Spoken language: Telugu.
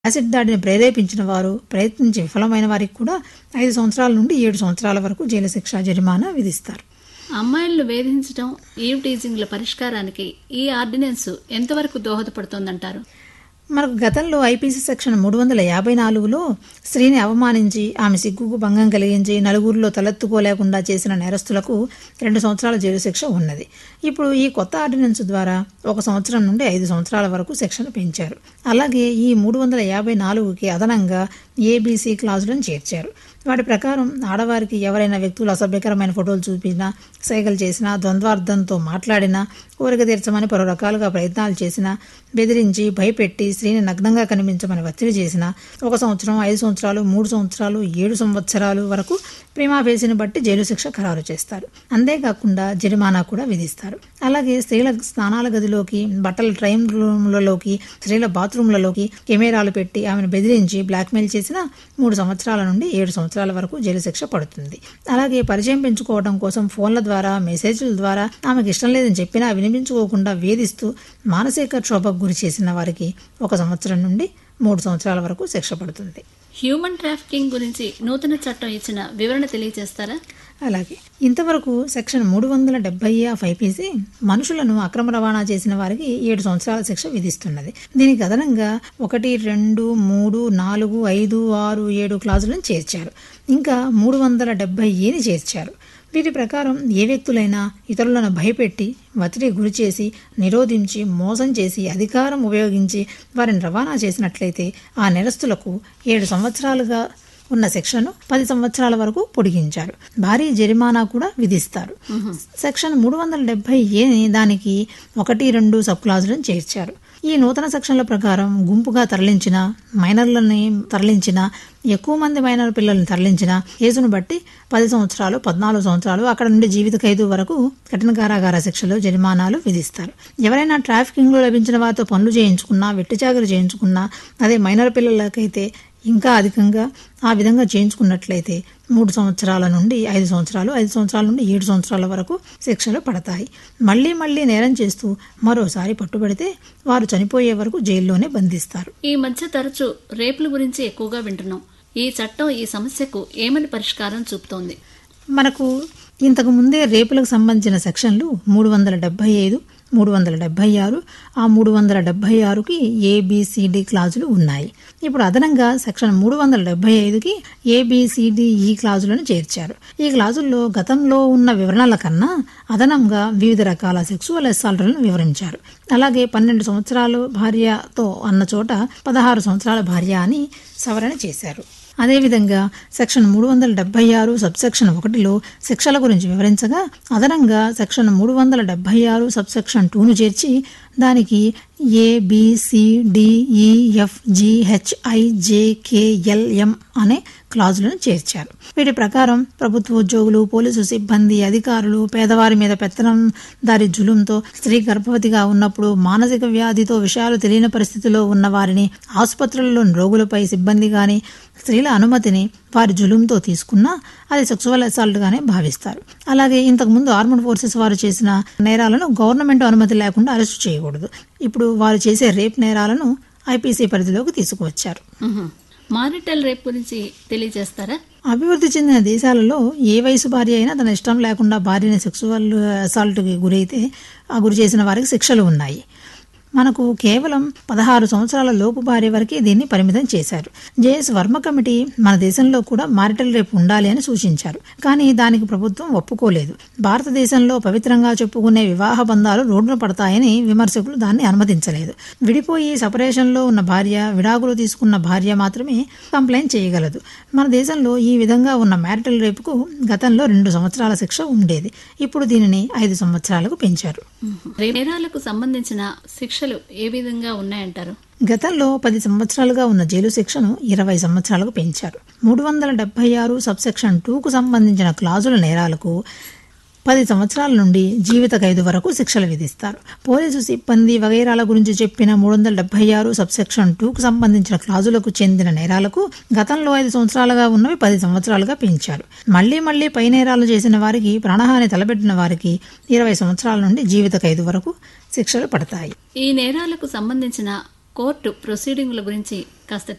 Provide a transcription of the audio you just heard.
యాసిడ్ దాడిని ప్రేరేపించిన వారు ప్రయత్నించి విఫలమైన వారికి కూడా ఐదు సంవత్సరాల నుండి ఏడు సంవత్సరాల వరకు జైలు శిక్ష జరిమానా విధిస్తారు అమ్మాయిలను వేధించడం ఈవ్ టీజింగ్ల పరిష్కారానికి ఈ ఆర్డినెన్స్ ఎంతవరకు దోహదపడుతోందంటారు మనకు గతంలో ఐపీసీ సెక్షన్ మూడు వందల యాభై నాలుగులో స్త్రీని అవమానించి ఆమె సిగ్గుకు భంగం కలిగించి నలుగురిలో తలెత్తుకోలేకుండా చేసిన నేరస్తులకు రెండు సంవత్సరాల జైలు శిక్ష ఉన్నది ఇప్పుడు ఈ కొత్త ఆర్డినెన్స్ ద్వారా ఒక సంవత్సరం నుండి ఐదు సంవత్సరాల వరకు శిక్షను పెంచారు అలాగే ఈ మూడు వందల యాభై నాలుగుకి అదనంగా ఏబీసీ క్లాజులను చేర్చారు వాటి ప్రకారం ఆడవారికి ఎవరైనా వ్యక్తులు అసభ్యకరమైన ఫోటోలు చూపినా సైగలు చేసినా ద్వంద్వార్థంతో మాట్లాడినా కోరిక తీర్చమని పలు రకాలుగా ప్రయత్నాలు చేసినా బెదిరించి భయపెట్టి స్త్రీని నగ్నంగా కనిపించమని ఒత్తిడి చేసినా ఒక సంవత్సరం ఐదు సంవత్సరాలు మూడు సంవత్సరాలు ఏడు సంవత్సరాలు వరకు ప్రేమాఫేసిని బట్టి జైలు శిక్ష ఖరారు చేస్తారు అంతేకాకుండా జరిమానా కూడా విధిస్తారు అలాగే స్త్రీల స్నానాల గదిలోకి బట్టల ట్రైన్ రూమ్లలోకి స్త్రీల బాత్రూంలలోకి కెమెరాలు పెట్టి ఆమెను బెదిరించి బ్లాక్మెయిల్ చేసిన మూడు సంవత్సరాల నుండి ఏడు సంవత్సరాల వరకు జైలు శిక్ష పడుతుంది అలాగే పరిచయం పెంచుకోవడం కోసం ఫోన్ల ద్వారా మెసేజ్ల ద్వారా ఆమెకు ఇష్టం లేదని చెప్పినా వినిపించుకోకుండా వేధిస్తూ మానసిక క్షోభకు గురి చేసిన వారికి ఒక సంవత్సరం నుండి మూడు సంవత్సరాల వరకు శిక్ష పడుతుంది హ్యూమన్ ట్రాఫికింగ్ గురించి నూతన చట్టం ఇచ్చిన వివరణ తెలియజేస్తారా అలాగే ఇంతవరకు సెక్షన్ మూడు వందల డెబ్బై ఆఫ్ ఐపీసీ మనుషులను అక్రమ రవాణా చేసిన వారికి ఏడు సంవత్సరాల శిక్ష విధిస్తున్నది దీనికి అదనంగా ఒకటి రెండు మూడు నాలుగు ఐదు ఆరు ఏడు క్లాజులను చేర్చారు ఇంకా మూడు వందల డెబ్బై ఏని చేర్చారు వీటి ప్రకారం ఏ వ్యక్తులైనా ఇతరులను భయపెట్టి ఒత్తిడి గురి చేసి నిరోధించి మోసం చేసి అధికారం ఉపయోగించి వారిని రవాణా చేసినట్లయితే ఆ నేరస్తులకు ఏడు సంవత్సరాలుగా ఉన్న శిక్షను పది సంవత్సరాల వరకు పొడిగించారు భారీ జరిమానా కూడా విధిస్తారు సెక్షన్ మూడు వందల డెబ్బై ఏని దానికి ఒకటి రెండు సబ్ క్లాజులను చేర్చారు ఈ నూతన సెక్షన్ల ప్రకారం గుంపుగా తరలించిన మైనర్లని తరలించిన ఎక్కువ మంది మైనర్ పిల్లల్ని తరలించిన కేసును బట్టి పది సంవత్సరాలు పద్నాలుగు సంవత్సరాలు అక్కడ నుండి జీవిత ఖైదు వరకు కఠిన కారాగార శిక్షలు జరిమానాలు విధిస్తారు ఎవరైనా ట్రాఫికింగ్లో లభించిన వారితో పనులు చేయించుకున్నా వెట్టిచాకరి చేయించుకున్నా అదే మైనర్ పిల్లలకైతే ఇంకా అధికంగా ఆ విధంగా చేయించుకున్నట్లయితే మూడు సంవత్సరాల నుండి ఐదు సంవత్సరాలు ఐదు సంవత్సరాల నుండి ఏడు సంవత్సరాల వరకు శిక్షలు పడతాయి మళ్లీ మళ్లీ నేరం చేస్తూ మరోసారి పట్టుబడితే వారు చనిపోయే వరకు జైల్లోనే బంధిస్తారు ఈ మధ్య తరచూ రేపుల గురించి ఎక్కువగా వింటున్నాం ఈ చట్టం ఈ సమస్యకు ఏమని పరిష్కారం చూపుతోంది మనకు ఇంతకు ముందే రేపులకు సంబంధించిన సెక్షన్లు మూడు వందల డెబ్బై ఐదు మూడు వందల డెబ్బై ఆరు ఆ మూడు వందల డెబ్బై ఆరుకి ఏబిసిడి క్లాజులు ఉన్నాయి ఇప్పుడు అదనంగా సెక్షన్ మూడు వందల డెబ్బై ఐదుకి ఏబిసిడిఈ క్లాజులను చేర్చారు ఈ క్లాజుల్లో గతంలో ఉన్న వివరణల కన్నా అదనంగా వివిధ రకాల సెక్సువల్ అసాల్ట్లను వివరించారు అలాగే పన్నెండు సంవత్సరాలు భార్యతో అన్న చోట పదహారు సంవత్సరాల భార్య అని సవరణ చేశారు అదేవిధంగా సెక్షన్ మూడు వందల డెబ్బై ఆరు సబ్సెక్షన్ ఒకటిలో శిక్షల గురించి వివరించగా అదనంగా సెక్షన్ మూడు వందల డెబ్బై ఆరు సబ్సెక్షన్ టూను చేర్చి దానికి ఏ బిసిడిఈఎఫ్ జిహెచ్ఐజేకేఎల్ఎం అనే క్లాజులను చేర్చారు వీటి ప్రకారం ప్రభుత్వ ఉద్యోగులు పోలీసు సిబ్బంది అధికారులు పేదవారి మీద పెత్తనం దారి జులుంతో స్త్రీ గర్భవతిగా ఉన్నప్పుడు మానసిక వ్యాధితో విషయాలు తెలియని పరిస్థితిలో ఉన్న వారిని ఆసుపత్రుల్లోని రోగులపై సిబ్బంది గాని స్త్రీల అనుమతిని వారి జులుంతో తీసుకున్నా అది సెక్సువల్ అసాల్ట్గానే భావిస్తారు అలాగే ఇంతకుముందు ఆర్మడ్ ఫోర్సెస్ వారు చేసిన నేరాలను గవర్నమెంట్ అనుమతి లేకుండా అరెస్టు చేయకూడదు ఇప్పుడు వారు చేసే రేప్ నేరాలను ఐపీసీ పరిధిలోకి తీసుకువచ్చారు మారిటల్ రేప్ గురించి తెలియజేస్తారా అభివృద్ధి చెందిన దేశాలలో ఏ వయసు భార్య అయినా తన ఇష్టం లేకుండా భార్యని సెక్సువల్ అసాల్ట్కి గురైతే ఆ గురి చేసిన వారికి శిక్షలు ఉన్నాయి మనకు కేవలం పదహారు సంవత్సరాల లోపు భార్య వరకే దీన్ని పరిమితం చేశారు జేఎస్ వర్మ కమిటీ మన దేశంలో కూడా మారిటల్ రేపు ఉండాలి అని సూచించారు కానీ దానికి ప్రభుత్వం ఒప్పుకోలేదు భారతదేశంలో పవిత్రంగా చెప్పుకునే వివాహ బంధాలు రోడ్డున పడతాయని విమర్శకులు దాన్ని అనుమతించలేదు విడిపోయి సపరేషన్లో ఉన్న భార్య విడాకులు తీసుకున్న భార్య మాత్రమే కంప్లైంట్ చేయగలదు మన దేశంలో ఈ విధంగా ఉన్న మ్యారిటల్ రేపుకు గతంలో రెండు సంవత్సరాల శిక్ష ఉండేది ఇప్పుడు దీనిని ఐదు సంవత్సరాలకు పెంచారు నేరాలకు సంబంధించిన శిక్షలు ఏ విధంగా ఉన్నాయంటారు గతంలో పది సంవత్సరాలుగా ఉన్న జైలు శిక్షను ఇరవై సంవత్సరాలకు పెంచారు మూడు వందల డెబ్బై ఆరు సబ్సెక్షన్ టూకు సంబంధించిన క్లాజుల నేరాలకు పది సంవత్సరాల నుండి జీవిత ఖైదు వరకు శిక్షలు విధిస్తారు పోలీసు సిబ్బంది వగైరాల గురించి చెప్పిన మూడు వందల డెబ్బై ఆరు సబ్సెక్షన్ టూకు సంబంధించిన క్లాజులకు చెందిన నేరాలకు గతంలో ఐదు సంవత్సరాలుగా ఉన్నవి పది సంవత్సరాలుగా పెంచారు మళ్లీ మళ్లీ పై నేరాలు చేసిన వారికి ప్రాణహాని తలపెట్టిన వారికి ఇరవై సంవత్సరాల నుండి జీవిత ఖైదు వరకు శిక్షలు పడతాయి ఈ నేరాలకు సంబంధించిన కోర్టు ప్రొసీడింగ్ల గురించి కాస్త